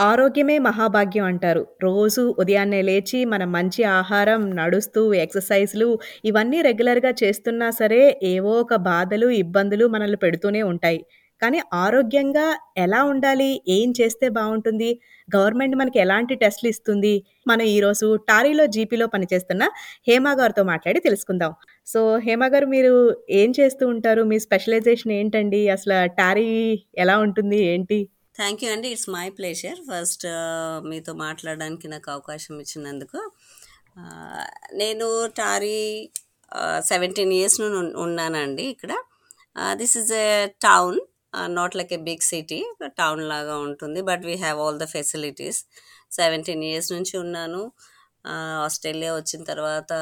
ఆరోగ్యమే మహాభాగ్యం అంటారు. రోజు ఉదయాన్నే లేచి మనం మంచి ఆహారం, నడుస్తూ ఎక్సర్‌సైజ్‌లు ఇవన్నీ రెగ్యులర్‌గా చేస్తున్నా సరే, ఏవో ఒక బాధలు, ఇబ్బందులు మనల్ని పెడుతూనే ఉంటాయి. కానీ ఆరోగ్యంగా ఎలా ఉండాలి? ఏం చేస్తే బావుంటుంది? గవర్నమెంట్ మనకి ఎలాంటి టెస్ట్‌లు ఇస్తుంది? మనం ఈరోజు టారీలో జీపీలో పనిచేస్తున్న హేమ గారితో మాట్లాడి తెలుసుకుందాం. సో, హేమ గారు మీరు ఏం చేస్తూ ఉంటారు? మీ స్పెషలైజేషన్ ఏంటండి? అసల టారీ ఎలా ఉంటుంది? ఏంటి? థ్యాంక్ యూ అండి. It's my pleasure. First ah, మీతో మాట్లాడడానికి నాకు అవకాశం ఇచ్చినందుకు. ఆహ్, నేను టారీ ఆహ్, 17 ఇయర్స్ నుండి ఉన్ ఉన్నానండి ఇక్కడ. Ah, this is a town. Ah, not like a big city. Town లాగా ఉంటుంది. But we have all the facilities. 17 years నుంచి ఉన్నాను. ఆహ్, ఆస్ట్రేలియా వచ్చిన తర్వాత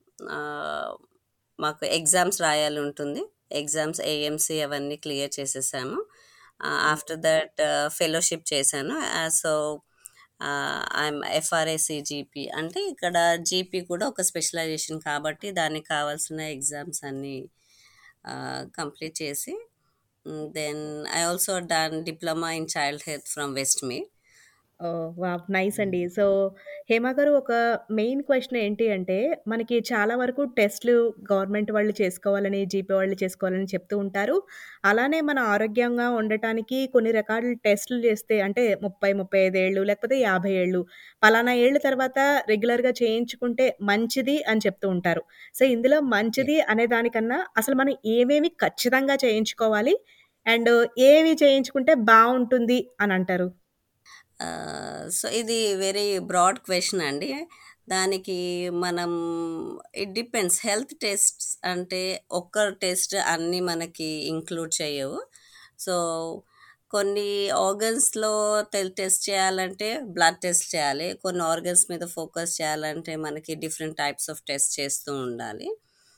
ఆహ్, మాకు ఎగ్జామ్స్ రాయాలి ఉంటుంది. ఎగ్జామ్స్ ఏఎంసీ అవన్నీ క్లియర్ చేసేసాను. ఆహ్, ఆఫ్టర్ దట్ ఫెలోషిప్ చేశాను. ఆహ్, సో, ఆహ్, ఐయామ్ ఎఫ్ఆర్ఏసీ జీపీ అంటే ఇక్కడ జీపీ కూడా ఒక స్పెషలైజేషన్ కాబట్టి దానికి కావాల్సిన ఎగ్జామ్స్ అన్నీ ఆహ్, కంప్లీట్ చేసి hmm, then I also done diploma in child health from Westmead. Oh! Wow! Nice అండి. సో, హేమ గారు ఒక మెయిన్ క్వెషన్ ఏంటి అంటే, మనకి చాలా వరకు టెస్ట్‌లు గవర్నమెంట్ వాళ్ళు చేసుకోవాలని, జీపీ వాళ్ళు చేసుకోవాలని చెప్తూ ఉంటారు. అలానే మన ఆరోగ్యంగా ఉండటానికి కొన్ని రకాల టెస్ట్‌లు చేస్తే అంటే 30, 35 ఏళ్ళు లేకపోతే 50 ఏళ్ళు పలానా ఏళ్ళ తర్వాత రెగ్యులర్‌గా చేయించుకుంటే మంచిది అని చెప్తూ ఉంటారు. సో, ఇందులో ఓకే. మంచిది అనే దానికన్నా అసలు మనం ఏమేమి ఖచ్చితంగా చేయించుకోవాలి? అండ్ ఏవి చేయించుకుంటే బావుంటుంది అనంటారు? ఆహ్, సో, ఇది వెరీ బ్రాడ్ క్వెషన్ అండి. దానికి మనం ఇట్ డిపెండ్స్. హెల్త్ టెస్ట్స్ అంటే ఒక్క టెస్ట్ అన్నీ మనకి ఇంక్లూడ్ చేయవు. సో, కొన్ని ఆర్గన్స్‌లో తెల్ టెస్ట్ చేయాలంటే బ్లడ్ టెస్ట్ చేయాలి. కొన్ని ఆర్గన్స్ మీద ఫోకస్ చేయాలంటే మనకి డిఫరెంట్ టైప్స్ ఆఫ్ టెస్ట్ చేస్తూ ఉండాలి.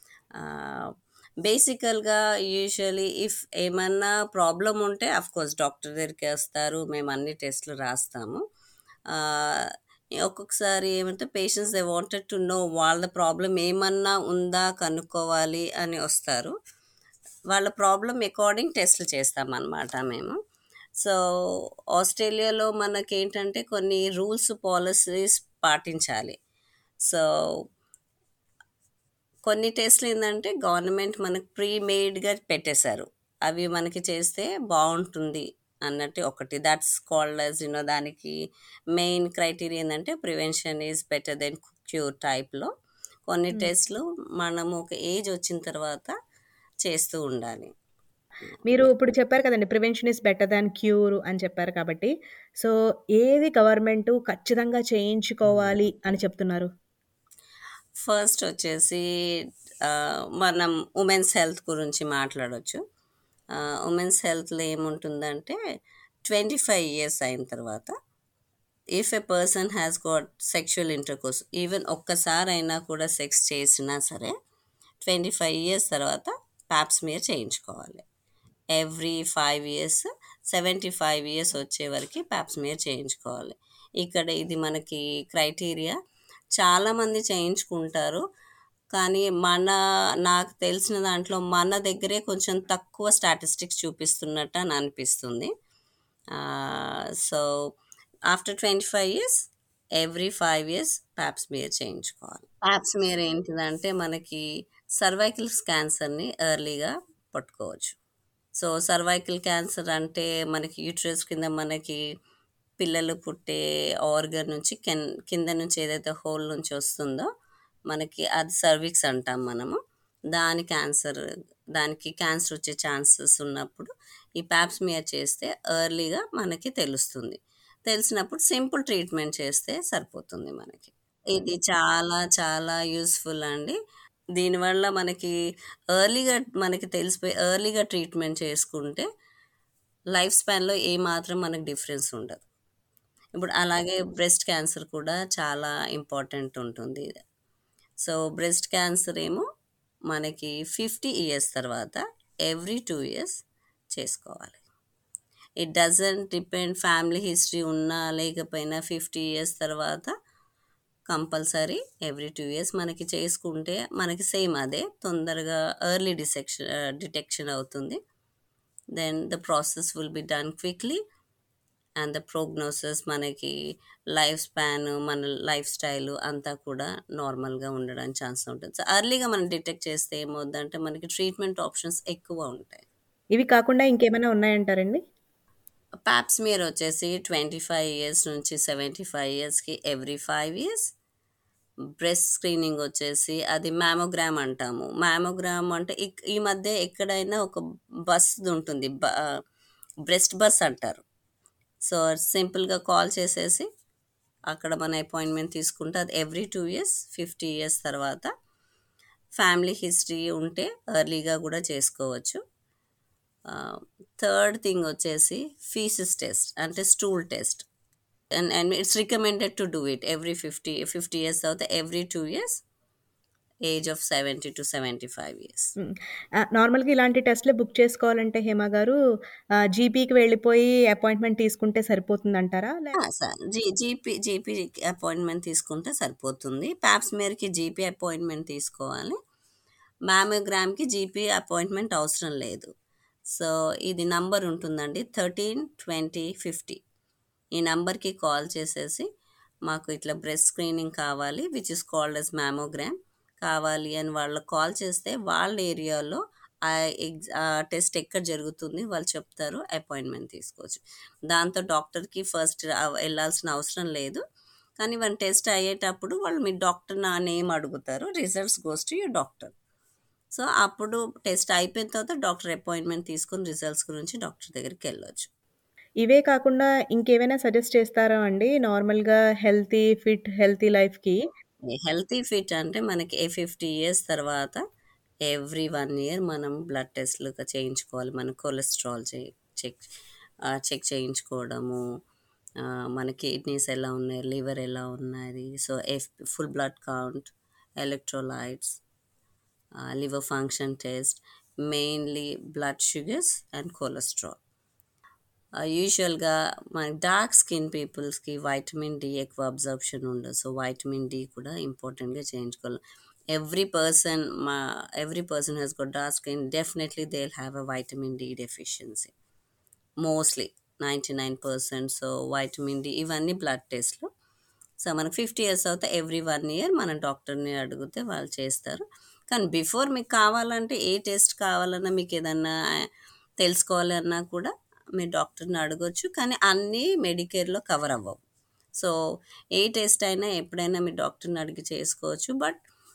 ఆహ్, బేసికల్‌గా యూజువల్లీ ఇఫ్ ఏమన్నా ప్రాబ్లమ్ ఉంటే ఆఫ్‌కోర్స్ డాక్టర్ దగ్గరికి వస్తారు. మేము అన్ని టెస్ట్‌లు రాస్తాము. ఆహ్, ఒక్కొక్కసారి ఏమంటే patients they wanted to know వాళ్ళ ప్రాబ్లమ్ ఏమన్నా ఉందా కనుక్కోవాలి అని వస్తారు. వాళ్ళ ప్రాబ్లమ్ అకార్డింగ్ టెస్ట్‌లు చేస్తామనమాట మేము. సో, ఆస్ట్రేలియాలో మనకేంటంటే కొన్ని రూల్స్, పాలిసీస్ పాటించాలి. సో కొన్ని టెస్ట్‌లు ఏందంటే గవర్నమెంట్ మనకు ప్రీ మేడ్‌గా పెట్టేశారు. అవి మనకి చేస్తే బావుంటుంది అన్నట్టు ఒకటి. That's called as you know దానికి మెయిన్ క్రైటీరియా ఏందంటే prevention is better then cure టైప్‌లో. కొన్ని హ్మ్. టెస్ట్‌లు మనము ఒక ఏజ్ వచ్చిన తర్వాత చేస్తూ ఉండాలి. మీరు ఇప్పుడు చెప్పారు కదండీ! Prevention is better than cure అని చెప్పారు కాబట్టి, సో, ఏది గవర్నమెంటు ఖచ్చితంగా చేయించుకోవాలి అని చెప్తున్నారు? ఫస్ట్ వచ్చేసి ఆహ్, మనం ఉమెన్స్ హెల్త్ గురించి మాట్లాడొచ్చు. ఆహ్, ఉమెన్స్ హెల్త్‌లో ఏముంటుందంటే 25 ఇయర్స్ అయిన తర్వాత if a person has got sexual intercourse even ఒక్కసారైనా కూడా సెక్స్ చేసినా సరే 25 ఇయర్స్ తర్వాత పాప్ స్మియర్ చేయించుకోవాలి. ఎవ్రీ 5 ఇయర్స్ 75 ఇయర్స్ వచ్చే వరకి పాప్ స్మియర్ చేయించుకోవాలి. ఇక్కడ ఇది మనకి క్రైటీరియా. చాలామంది చేయించుకుంటారు. కానీ మన నాకు తెలిసిన దాంట్లో మన దగ్గరే కొంచెం తక్కువ స్టాటిస్టిక్స్ చూపిస్తున్నట్టు అని అనిపిస్తుంది. Ah, so, after 25 years every 5 years pap smear చేయించుకోవాలి. పాప్ స్మియర్ ఏంటిదంటే మనకి సర్వైకల్ క్యాన్సర్‌ని ఎర్లీగా పట్టుకోవచ్చు. సో, సర్వైకల్ క్యాన్సర్ అంటే మనకి యూట్రస్ కింద మనకి పిల్లలు పుట్టే ఆర్గన్ నుంచి కెన్ కింద నుంచి ఏదైతే హోల్ నుంచి వస్తుందో మనకి అది సర్విక్స్ అంటాం మనము. దాని క్యాన్సర్ దానికి క్యాన్సర్ వచ్చే ఛాన్సెస్ ఉన్నప్పుడు ఈ పాప్ స్మియర్ చేస్తే ఎర్లీగా మనకి తెలుస్తుంది. తెలిసినప్పుడు సింపుల్ ట్రీట్మెంట్ చేస్తే సరిపోతుంది మనకి. ఇది చాలా చాలా యూజ్‌ఫుల్ అండి. దీనివల్ల మనకి ఎర్లీగా మనకి తెలిసిపోయి ఎర్లీగా ట్రీట్మెంట్ చేసుకుంటే లైఫ్ స్పాన్‌లో ఏమాత్రం మనకు డిఫరెన్స్ ఉండదు. ఇప్పుడు అలాగే బ్రెస్ట్ క్యాన్సర్ కూడా చాలా ఇంపార్టెంట్ ఉంటుంది. సో, బ్రెస్ట్ క్యాన్సర్ ఏమో మనకి 50 ఇయర్స్ తర్వాత ఎవ్రీ 2 ఇయర్స్ చేసుకోవాలి. It doesn't depend family history ఉన్నా లేకపోయినా 50 ఇయర్స్ తర్వాత కంపల్సరీ ఎవ్రీ 2 ఇయర్స్ మనకి చేసుకుంటే మనకి సేమ్ అదే తొందరగా ఎర్లీ డిసెక్షన్ ఆహ్, డిటెక్షన్ అవుతుంది. Then the process will be done quickly and the prognosis మనకి లైఫ్ స్పాన్ మన లైఫ్ స్టైల్ అంతా కూడా నార్మల్గా ఉండడానికి ఛాన్స్ ఉంటుంది సో అర్లీగా మనం డిటెక్ట్ చేస్తే ఏమవుద్దంటే మనకి ట్రీట్మెంట్ ఆప్షన్స్ ఎక్కువ ఉంటాయి ఇవి కాకుండా ఇంకేమైనా ఉన్నాయంటారండి ప్యాప్స్మియర్ వచ్చేసి ట్వంటీ ఫైవ్ ఇయర్స్ నుంచి సెవెంటీ ఫైవ్ ఇయర్స్కి every five years breast screening వచ్చేసి అది మ్యామోగ్రామ్ అంటాము మ్యామోగ్రామ్ అంటే ఇక్- ఈ మధ్య ఎక్కడైనా ఒక బస్ ఉంటుంది బ్రెస్ట్ బస్ అంటారు సో సింపుల్గా కాల్ చేసేసి అక్కడ మన అపాయింట్మెంట్ తీసుకుంటే అది every two years fifty years తర్వాత ఫ్యామిలీ హిస్టరీ ఉంటే ఎర్లీగా కూడా చేసుకోవచ్చు థర్డ్ థింగ్ వచ్చేసి ఫీసిస్ టెస్ట్ అంటే stool test and and it's recommended to do it every fifty fifty years తర్వాత every two years age of seventy to seventy five years hmm. Ah, నార్మల్‌గా ఇలాంటి టెస్ట్‌లు బుక్ చేసుకోవాలంటే హేమ గారు ఆహ్, జీపీకి వెళ్ళిపోయి అపాయింట్‌మెంట్ తీసుకుంటే సరిపోతుందంటారా? లే జీ జీపీ జీపీ అపాయింట్మెంట్ తీసుకుంటే సరిపోతుంది ప్యాప్స్మేర్కి జీపీ అపాయింట్మెంట్ తీసుకోవాలి మ్యామోగ్రామ్కి జీపీ అపాయింట్మెంట్ అవసరం లేదు సో ఇది నంబర్ ఉంటుందండి థర్టీన్ ట్వంటీ ఫిఫ్టీ ఈ నంబర్కి కాల్ చేసేసి మాకు ఇట్లా బ్రెస్ట్ స్క్రీనింగ్ కావాలి which is called as mammogram కావాలి అని వాళ్ళకి కాల్ చేస్తే వాళ్ళ ఏరియాలో ఆ ఎగ్జ్ ఆ టెస్ట్ ఎక్కడ జరుగుతుంది వాళ్ళు చెప్తారు అపాయింట్మెంట్ తీసుకోవచ్చు దాంతో డాక్టర్కి ఫస్ట్ వెళ్ళాల్సిన అవసరం లేదు కానీ వాళ్ళ టెస్ట్ అయ్యేటప్పుడు వాళ్ళు మీ డాక్టర్ నా నేమ్ అడుగుతారు results goes to your doctor so అప్పుడు టెస్ట్ అయిపోయిన తర్వాత డాక్టర్ అపాయింట్మెంట్ తీసుకుని రిజల్ట్స్ గురించి డాక్టర్ దగ్గరికి వెళ్ళొచ్చు ఇవే కాకుండా ఇంకేమైనా సజెస్ట్ చేస్తారా అండి? నార్మల్‌గా హెల్తీ, ఫిట్, హెల్తీ లైఫ్‌కి? హెల్తీ ఫిట్ అంటే మనకి ఏ ఫిఫ్టీ ఇయర్స్ తర్వాత ఎవ్రీ వన్ ఇయర్ మనం బ్లడ్ టెస్ట్లు చేయించుకోవాలి మన కొలెస్ట్రాల్ చెక్ చెక్ చేయించుకోవడము ఆ, మన కిడ్నీస్ ఎలా ఉన్నాయి లివర్ ఎలా ఉన్నది so F full blood count electrolytes liver function test mainly blood sugars and cholesterol యూజువల్గా మన డార్క్ స్కిన్ పీపుల్స్కి వైటమిన్ డి ఎక్కువ అబ్జర్ప్షన్ ఉండదు సో వైటమిన్ డి కూడా ఇంపార్టెంట్గా చేయించుకోవాలి ఎవ్రీ పర్సన్ మా every person he's got dark skin definitely they will have a vitamin D deficiency mostly ninety nine percent so vitamin D ఇవన్నీ బ్లడ్ టెస్ట్లు సో మనకు ఫిఫ్టీ ఇయర్స్ అవుతే ఎవ్రీ వన్ ఇయర్ మన డాక్టర్ని అడిగితే వాళ్ళు చేస్తారు కానీ బిఫోర్ మీకు కావాలంటే ఏ టెస్ట్ కావాలన్నా మీకు ఏదన్నా తెలుసుకోవాలన్నా కూడా మీ డాక్టర్ని అడగొచ్చు కానీ అన్నీ మెడికేర్లో కవర్ అవ్వవు సో ఏ టెస్ట్ అయినా ఎప్పుడైనా మీ డాక్టర్ని అడిగి చేసుకోవచ్చు but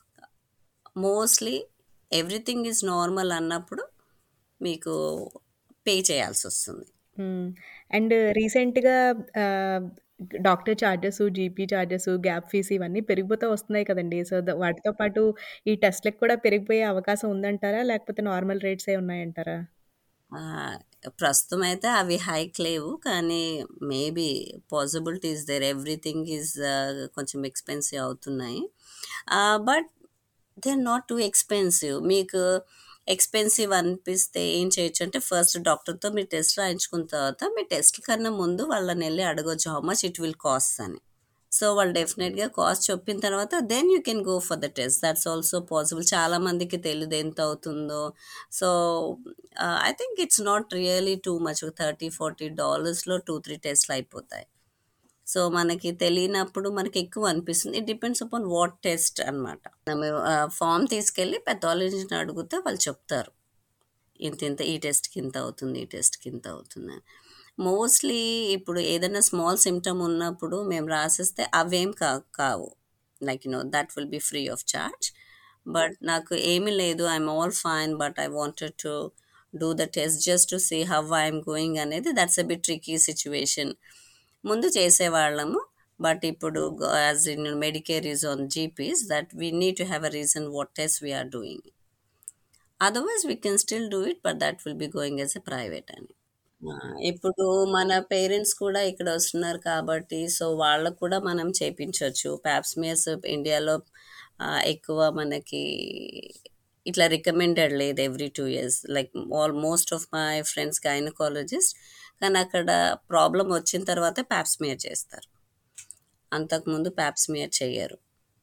mostly everything is normal అన్నప్పుడు మీకు పే చేయాల్సి వస్తుంది హ్మ్. అండ్ రీసెంట్‌గా ah, doctor charges, GP charges, gap fees ఇవన్నీ పెరిగిపోతూ వస్తున్నాయి కదండీ! సో, ద వాటితో పాటు ఈ టెస్ట్‌లకి కూడా పెరిగిపోయే అవకాశం ఉందంటారా? లేకపోతే నార్మల్ రేట్సే ఉన్నాయంటారా? ఆ, ప్రస్తుతం అయితే అవి హైక్ లేవు కానీ maybe possibilities there everything is కొంచెం ఎక్స్పెన్సివ్ అవుతున్నాయి but they are not too expensive మీకు ఎక్స్పెన్సివ్ అనిపిస్తే ఏం చేయొచ్చు అంటే ఫస్ట్ డాక్టర్తో మీరు టెస్ట్ రాయించుకున్న తర్వాత మీ టెస్ట్ కన్నా ముందు వాళ్ళని వెళ్ళి అడగొచ్చు how much it will cost అని సో వాళ్ళు డెఫినెట్గా కాస్ట్ చెప్పిన తర్వాత then you can go for the test that's also possible చాలా మందికి తెలియదు ఎంత అవుతుందో so I think it's not really too much thirty forty డాలర్స్లో టూ త్రీ టెస్ట్లు అయిపోతాయి సో మనకి తెలియనప్పుడు మనకి ఎక్కువ అనిపిస్తుంది it depends upon what test అనమాట ఫామ్ తీసుకెళ్ళి పెథాలజీని అడిగితే వాళ్ళు చెప్తారు ఇంత ఇంత ఈ టెస్ట్కి ఇంత అవుతుంది ఈ టెస్ట్కి ఇంత అవుతుంది అని మోస్ట్లీ ఇప్పుడు ఏదైనా స్మాల్ సిమ్టమ్ ఉన్నప్పుడు మేము రాసిస్తే అవేం కా కావు like you know that will be free of charge but నాకు ఏమీ లేదు I'm all fine but I wanted to do the test just to see how I'm going అనేది that's a bit tricky situation ముందు చేసేవాళ్ళము but ఇప్పుడు as in Medicare is on GPs that we need to have a reason what test we're doing otherwise we can still do it but that will be going as a private అని ఆ, ఇప్పుడు మన parents కూడా ఇక్కడ వస్తున్నారు కాబట్టి so వాళ్ళకు కూడా మనం చేపించవచ్చు ప్యాప్స్మియర్స్ ఇండియాలో ఆ, ఎక్కువ మనకి ఇట్లా రికమెండెడ్ లేదు every two years like almost of my friends gynaecologist కానీ అక్కడ ప్రాబ్లం వచ్చిన తర్వాత ప్యాప్స్మియర్ చేస్తారు అంతకుముందు ప్యాప్స్మియర్ చేయరు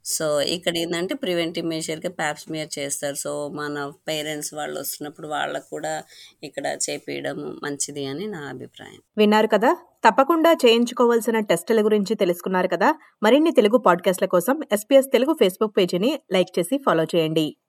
సో ఇక్కడ ఏంటంటే ప్రివెంటివ్ మెజర్గా ప్యాప్స్మియర్ చేస్తారు సో మన పేరెంట్స్ వాళ్ళు వస్తున్నప్పుడు వాళ్ళకు కూడా ఇక్కడ చేపించడం మంచిది అని నా అభిప్రాయం విన్నారు కదా తప్పకుండా చేయించుకోవాల్సిన టెస్టుల గురించి తెలుసుకున్నారు కదా మరిన్ని తెలుగు పాడ్కాస్ట్ల కోసం ఎస్పీఎస్ తెలుగు ఫేస్బుక్ పేజీని లైక్ చేసి ఫాలో చేయండి